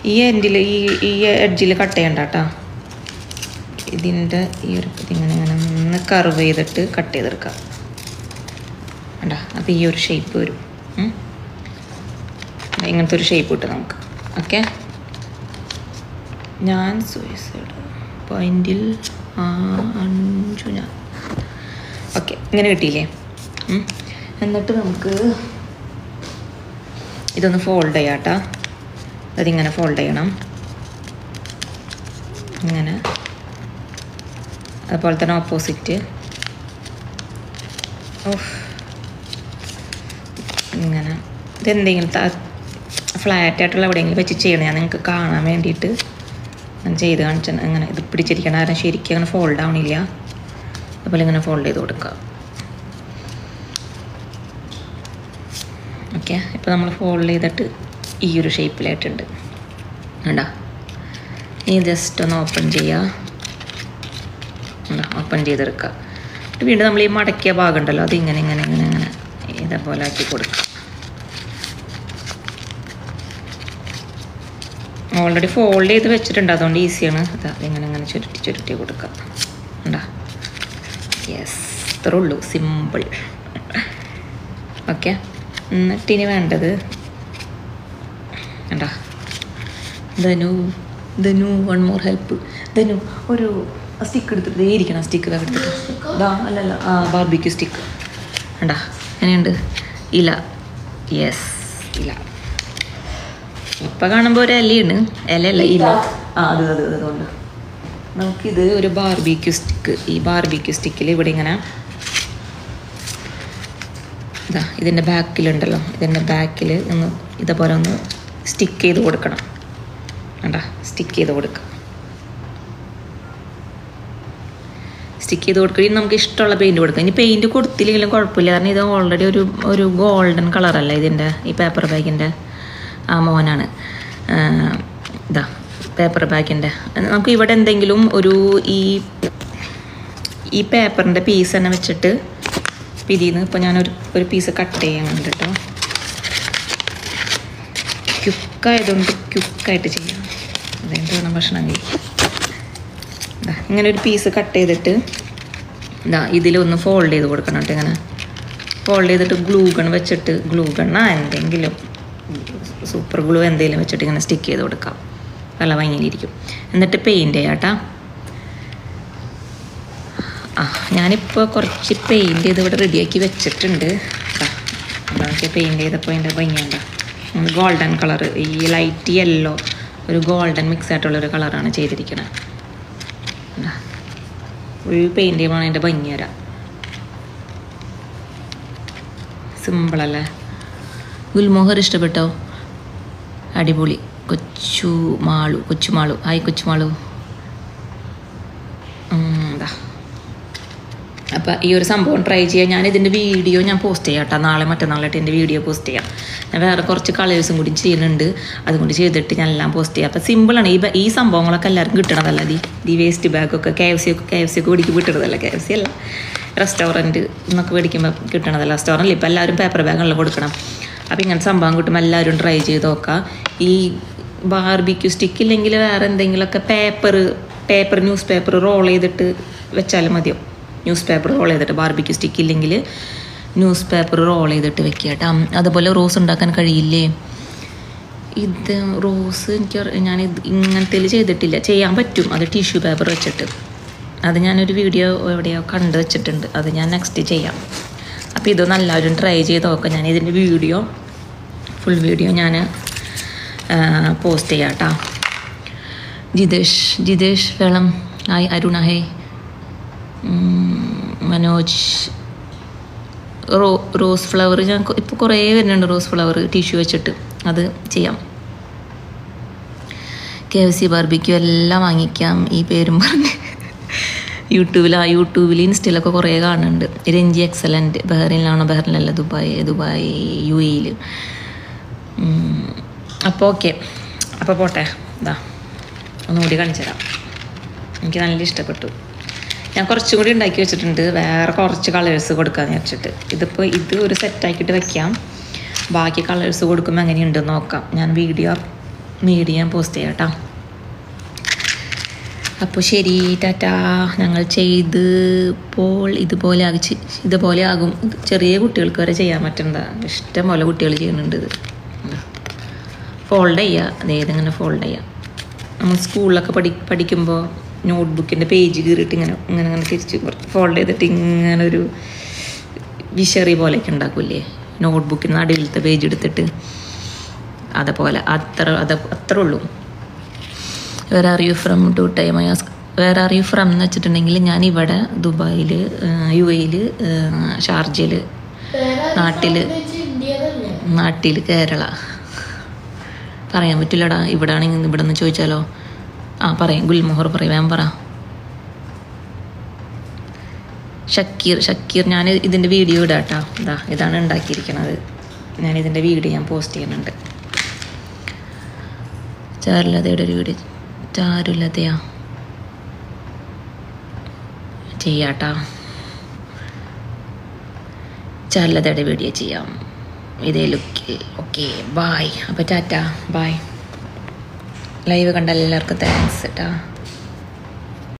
ഈ എൻഡിൽ ഈ ഈ എഡ്ജിൽ കട്ട് ചെയ്യണ്ട കേട്ടോ ഇതിൻ്റെ ഈ ഒരു ഇതിങ്ങനെ ഇങ്ങനെ ഒന്ന് കർവ് ചെയ്തിട്ട് കട്ട് ചെയ്തെടുക്കാം വേണ്ട അപ്പോൾ ഈ ഒരു ഷേപ്പ് വരും ഉം. ഇങ്ങനത്തെ ഒരു ഷേപ്പ് കിട്ടും നമുക്ക് ഓക്കെ ഞാൻ സൂയിസൈഡ് പോയിന്റിൽ അഞ്ചു ഞാൻ ഓക്കെ ഇങ്ങനെ കിട്ടിയില്ലേ ഉം. എന്നിട്ട് നമുക്ക് ഇതൊന്ന് ഫോൾഡ് ചെയ്യാം കേട്ടോ അതിങ്ങനെ ഫോൾഡ് ചെയ്യണം ഇങ്ങനെ അതുപോലെ തന്നെ ഓപ്പോസിറ്റ് ഓഫ് ഇങ്ങനെ ഇതെന്തെങ്കിലും ഫ്ലാറ്റ് ആയിട്ടുള്ള എവിടെയെങ്കിലും വെച്ച് ചെയ്യണം ഞാൻ നിങ്ങൾക്ക് കാണാൻ വേണ്ടിയിട്ട് ഞാൻ ചെയ്ത് കാണിച്ച അങ്ങനെ ഇത് പിടിച്ചിരിക്കണം കാരണം ശരിക്കും അങ്ങനെ ഫോൾഡ് ആവണില്ല അതുപോലെ ഇങ്ങനെ ഫോൾഡ് ചെയ്ത് കൊടുക്കുക ഓക്കെ ഇപ്പോൾ നമ്മൾ ഫോൾഡ് ചെയ്തിട്ട് ഈ ഒരു ഷേപ്പിലായിട്ടുണ്ട് കണ്ടോ ഇനി ജസ്റ്റ് ഒന്ന് ഓപ്പൺ ചെയ്യുക എന്താ ഓപ്പൺ ചെയ്തെടുക്കുക എന്നിട്ട് വീണ്ടും നമ്മൾ ഈ മടക്കിയ ഭാഗം ഉണ്ടല്ലോ അത് ഇങ്ങനെ ഇങ്ങനെ ഇങ്ങനെ ഇങ്ങനെ ഇതേപോലെ ആക്കി കൊടുക്കുക ഓൾറെഡി ഫോൾഡ് ചെയ്ത് വെച്ചിട്ടുണ്ട് അതുകൊണ്ട് ഈസിയാണ് അതാ ഇങ്ങനെ ഇങ്ങനെ ചുരുട്ടി ചുരുട്ടി കൊടുക്കുക ഉണ്ടാ യെസ് ഇത്രേ ഉള്ളൂ സിമ്പിൾ ഓക്കെ എന്നിട്ട് ഇനി വേണ്ടത് കണ്ടാ Dhanu Dhanu one more help Dhanu ഒരു സ്റ്റിക്ക് എടുത്തിട്ട് ദേ ഇരിക്കണം സ്റ്റിക്ക് എടുത്തിട്ട് ഇതാ അല്ലല്ല ആ ബാർബിക്യൂ സ്റ്റിക്ക് കണ്ടാ എങ്ങനെയുണ്ട് ഇല യെസ് ഇല ഇപ്പം കാണുമ്പോൾ ഒരു ഇലയാണ് ഇലയല്ല ഇല ആ അത് അത് അത് അതുകൊണ്ട് നമുക്കിത് ഒരു ബാർബിക്യൂ സ്റ്റിക്ക് ഈ ബാർബിക്യൂ സ്റ്റിക്കിൽ ഇവിടെ ഇങ്ങനെ ഇതാ ഇതിൻ്റെ ബാക്കിലുണ്ടല്ലോ ഇതിൻ്റെ ബാക്കിൽ ഒന്ന് ഇതേപോലെ ഒന്ന് സ്റ്റിക്ക് ചെയ്ത് കൊടുക്കണം വേണ്ട സ്റ്റിക്ക് ചെയ്ത് കൊടുക്കുക സ്റ്റിക്ക് ചെയ്ത് കൊടുക്കുക ഇനി നമുക്ക് ഇഷ്ടമുള്ള പെയിൻറ് കൊടുക്കാം ഇനി പെയിൻറ് കൊടുത്തില്ലെങ്കിലും കുഴപ്പമില്ല കാരണം ഇത് ഓൾറെഡി ഒരു ഒരു ഗോൾഡൻ കളറല്ല ഇതിൻ്റെ ഈ പേപ്പർ ബാഗിൻ്റെ ആ മോനാണ് ആ, ഇതാ പേപ്പർ ബാഗിൻ്റെ നമുക്ക് ഇവിടെ എന്തെങ്കിലും ഒരു ഈ ഈ പേപ്പറിൻ്റെ പീസ് തന്നെ വെച്ചിട്ട് പിരിയുന്നു ഇപ്പോൾ ഞാനൊരു ഒരു പീസ് കട്ട് ചെയ്യുന്നുണ്ട് കേട്ടോ ക്യുക്കായതുകൊണ്ട് ക്യുക്കായിട്ട് ചെയ്യാം അതുകൊണ്ട് വേണം ഭക്ഷണം കഴിക്കും ദാ ഇങ്ങനെ ഒരു പീസ് കട്ട് ചെയ്തിട്ട് ഇതാ ഇതിലൊന്ന് ഫോൾഡ് ചെയ്ത് കൊടുക്കണം കേട്ടോ ഇങ്ങനെ ഫോൾഡ് ചെയ്തിട്ട് ഗ്ലൂ ഗൺ വെച്ചിട്ട് ഗ്ലൂ ഗണ്ണാ എന്തെങ്കിലും സൂപ്പർ ഗ്ലൂ എന്തെങ്കിലും വെച്ചിട്ട് ഇങ്ങനെ സ്റ്റിക്ക് ചെയ്ത് കൊടുക്കാം നല്ല ഭംഗിയിലിരിക്കും എന്നിട്ട് പെയിൻറ്റ് ചെയ്യാം കേട്ടോ ആ ഞാനിപ്പോൾ കുറച്ച് പെയിൻറ്റ് ചെയ്ത് ഇവിടെ റെഡിയാക്കി വെച്ചിട്ടുണ്ട് അതൊക്കെ പെയിൻറ്റ് ചെയ്തപ്പോൾ അതിൻ്റെ ഭംഗിയുണ്ട ഗോൾഡൻ കളർ ഈ ലൈറ്റ് യെല്ലോ ഒരു ഗോൾഡൻ മിക്സ് ആയിട്ടുള്ളൊരു കളറാണ് ചെയ്തിരിക്കുന്നത് ഫുൾ പെയിൻറ്റ് ചെയ്യുമ്പോൾ അതിൻ്റെ ഭംഗി വരാം സിമ്പിളല്ലേ ഗുൽമോഹർ ഇഷ്ടപ്പെട്ടോ അടിപൊളി കൊച്ചു മാളു കൊച്ചു മാളു ഹായ് കൊച്ചു മാളു എന്താ അപ്പോൾ ഈ ഒരു സംഭവം ട്രൈ ചെയ്യാം ഞാൻ ഇതിൻ്റെ വീഡിയോ ഞാൻ പോസ്റ്റ് ചെയ്യാം കേട്ടോ നാളെ മറ്റന്നാളായിട്ട് എൻ്റെ വീഡിയോ പോസ്റ്റ് ചെയ്യാം ഞാൻ വേറെ കുറച്ച് കളേഴ്സും കൂടി ചെയ്യുന്നുണ്ട് അതുകൊണ്ട് ചെയ്തിട്ട് ഞാൻ എല്ലാം പോസ്റ്റ് ചെയ്യാം അപ്പോൾ സിമ്പിളാണ് ഈ ബ- ഈ സംഭവങ്ങളൊക്കെ എല്ലാവർക്കും കിട്ടണതല്ല ദി ദി വേസ്റ്റ് ബാഗൊക്കെ കെ എഫ് സി ഒക്കെ കെ എഫ് സി ഒക്കെ പിടിക്ക് വിട്ടണതല്ല കെ എഫ് സി അല്ല റെസ്റ്റോറൻറ്റ് എന്നൊക്കെ മേടിക്കുമ്പോൾ കിട്ടണതല്ല റെസ്റ്റോറൻറ്റിൽ ഇപ്പോൾ എല്ലാവരും പേപ്പർ ബാഗുകളിൽ കൊടുക്കണം അപ്പോൾ ഇങ്ങനത്തെ സംഭവം കിട്ടുമ്പോൾ എല്ലാവരും ട്രൈ ചെയ്ത് നോക്കാം ഈ ബാർബിക്യൂ സ്റ്റിക്ക് ഇല്ലെങ്കിൽ വേറെ എന്തെങ്കിലുമൊക്കെ paper paper newspaper roll ചെയ്തിട്ട് വെച്ചാലും മതിയോ ന്യൂസ് പേപ്പർ റോൾ ചെയ്തിട്ട് ബാർബിക്യൂ സ്റ്റിക്ക് ഇല്ലെങ്കിൽ ന്യൂസ് പേപ്പർ റോൾ ചെയ്തിട്ട് വെക്കുക കേട്ടോ അതുപോലെ റോസ് ഉണ്ടാക്കാൻ കഴിയില്ലേ ഇത് റോസ് എനിക്ക് അറി- ഞാൻ ഇത് ഇങ്ങനത്തേൽ ചെയ്തിട്ടില്ല ചെയ്യാൻ പറ്റും അത് ടിഷ്യൂ പേപ്പർ വെച്ചിട്ട് അത് ഞാനൊരു വീഡിയോ എവിടെയോ കണ്ടു വെച്ചിട്ടുണ്ട് അത് ഞാൻ നെക്സ്റ്റ് ചെയ്യാം അപ്പോൾ ഇതൊന്ന് എല്ലാവരും ട്രൈ ചെയ്ത് നോക്കാം ഞാൻ ഇതിൻ്റെ വീഡിയോ ഫുൾ വീഡിയോ ഞാൻ പോസ്റ്റ് ചെയ്യാം കേട്ടോ ജിതേഷ് ജിതേഷ് വെള്ളം ഹായ് അരുണ ഹേ മനോജ് റോ റോസ് ഫ്ലവർ ഞാൻ ഇപ്പോൾ കുറേ വരുന്നുണ്ട് റോസ് ഫ്ലവർ ടിഷ്യൂ വെച്ചിട്ട് അത് ചെയ്യാം കെ എഫ് സി ബാർബിക്യൂ എല്ലാം വാങ്ങിക്കാം ഈ പേരും പറഞ്ഞ് യൂട്യൂബിൽ ആ യൂട്യൂബിൽ ഇൻസ്റ്റയിലൊക്കെ കുറേ കാണുന്നുണ്ട് രഞ്ജി എക്സലൻറ്റ് ബഹ്റിനിലാണോ ബഹ്റിനിലല്ല ദുബായ് ദുബായ് യു എയിൽ അപ്പോൾ ഓക്കെ അപ്പോൾ പോട്ടെ ഇതാ ഒന്നുകൂടി കാണിച്ചു തരാം എനിക്ക് നല്ല ഇഷ്ടപ്പെട്ടു ഞാൻ കുറച്ചും കൂടി ഉണ്ടാക്കി വെച്ചിട്ടുണ്ട് വേറെ കുറച്ച് കളേഴ്സ് കൊടുക്കാമെന്ന് വെച്ചിട്ട് ഇതിപ്പോൾ ഇത് ഒരു സെറ്റാക്കിയിട്ട് വെക്കാം ബാക്കി കളേഴ്സ് കൊടുക്കുമ്പോൾ എങ്ങനെയുണ്ടെന്ന് നോക്കാം ഞാൻ വീഡിയോ വീഡിയോ ഞാൻ പോസ്റ്റ് ചെയ്യാം കേട്ടോ അപ്പോൾ ശരി ടാറ്റാ ഞങ്ങൾ ചെയ്ത് പോൾ ഇതുപോലെ ആകി ഇതുപോലെ ആകും ഇത് ചെറിയ കുട്ടികൾക്ക് വരെ ചെയ്യാൻ പറ്റണ്ട ഇഷ്ടം പോലെ കുട്ടികൾ ചെയ്യുന്നുണ്ട് ഇത് ഫോൾഡ് ചെയ്യുക അതായത് ഇങ്ങനെ ഫോൾഡ് ചെയ്യുക നമ്മൾ സ്കൂളിലൊക്കെ പഠി പഠിക്കുമ്പോൾ നോട്ട്ബുക്കിൻ്റെ പേജ് കീറിയിട്ട് ഇങ്ങനെ ഇങ്ങനെ ഇങ്ങനെ തിരിച്ച് ഫോൾഡ് ചെയ്തിട്ട് ഇങ്ങനെ ഒരു വിശറി പോലെയൊക്കെ ഉണ്ടാക്കൂലേ നോട്ട്ബുക്കിന് നടുവിലത്തെ പേജ് എടുത്തിട്ട് അതുപോലെ അത്ര അത് അത്രേ ഉള്ളൂ വേറെ are you from to time I ask വേറെ ആർ യു ഫ്രം എന്ന് വെച്ചിട്ടുണ്ടെങ്കിൽ ഞാൻ ഇവിടെ ദുബായിൽ യു എയിൽ ഷാർജയിൽ നാട്ടിൽ നാട്ടിൽ കേരള പറയാൻ പറ്റില്ലടാ ഇവിടെ ആണെങ്കിൽ ഇവിടെ നിന്ന് ചോദിച്ചാലോ ആ പറയാം ഗുൽമോഹർ പറയും വേഗം പറ ഷക്കീർ ഷക്കീർ ഞാൻ ഇതിൻ്റെ വീഡിയോ ഇടാട്ടാ ഇതാ ഇതാണ് ഉണ്ടാക്കിയിരിക്കുന്നത് ഞാൻ ഇതിൻ്റെ വീഡിയോ ഞാൻ പോസ്റ്റ് ചെയ്യുന്നുണ്ട് ചാരുലതയുടെ ഒരു വീഡിയോ ചാരുലതയാ ചെയ്യാട്ടാ ചാരുലതയുടെ വീഡിയോ ചെയ്യാം ഇതേ ലുക്കിൽ ഓക്കെ ബായ് അപ്പോൾ ടാറ്റ ബായ് ലൈവ് കണ്ട എല്ലാവർക്കും താങ്ക്സ് കേട്ടാ